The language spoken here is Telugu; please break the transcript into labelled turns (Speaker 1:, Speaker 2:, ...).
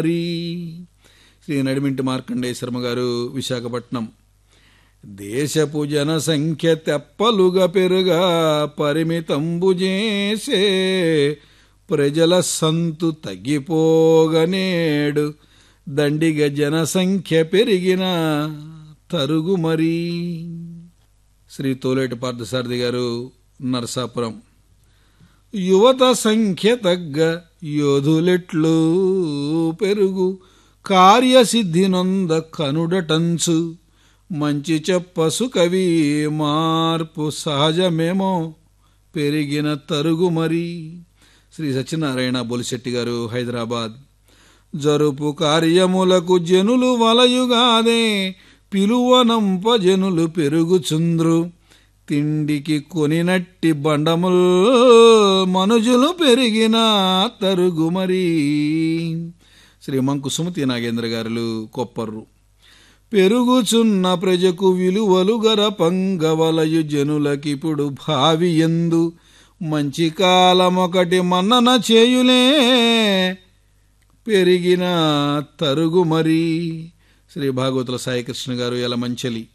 Speaker 1: హరి శ్రీ నడిమింటి మార్కండేయ శర్మ గారు విశాఖపట్నం దేశపు జనసంఖ్య తెప్పలుగా పెరుగా పరిమితంబు చేసే ప్రజల సంతు తగ్గిపోగనేడు దండిగ జనసంఖ్య పెరిగిన తరుగు మరీ శ్రీ తోలేటి పార్థసారథి గారు నరసాపురం యువత సంఖ్య తగ్గ యోధులెట్లు పెరుగు కార్యసిద్ధి నొంద కనుడటంచు మంచి చెప్పసు కవి మార్పు సహజమేమో పెరిగిన తరుగు మరి శ్రీ సత్యనారాయణ బొలిశెట్టి గారు హైదరాబాద్ జరుపు కార్యములకు జనులు వలయుగాదే పిలువనంప జనులు పెరుగుచుంద్రు తిండికి కొనినట్టి బండముల్ మనుజులు పెరిగిన తరుగు మరి శ్రీ మంకు సుమతి నాగేంద్ర గారులు కొప్పర్రు పెరుగుచున్న ప్రజకు విలువలు గర పంగవలయు జనులకిప్పుడు భావి ఎందు మంచి కాలమొకటి మన్నన చేయులే పెరిగిన తరుగు మరి శ్రీ భాగవతుల సాయికృష్ణ గారు ఎలమంచలి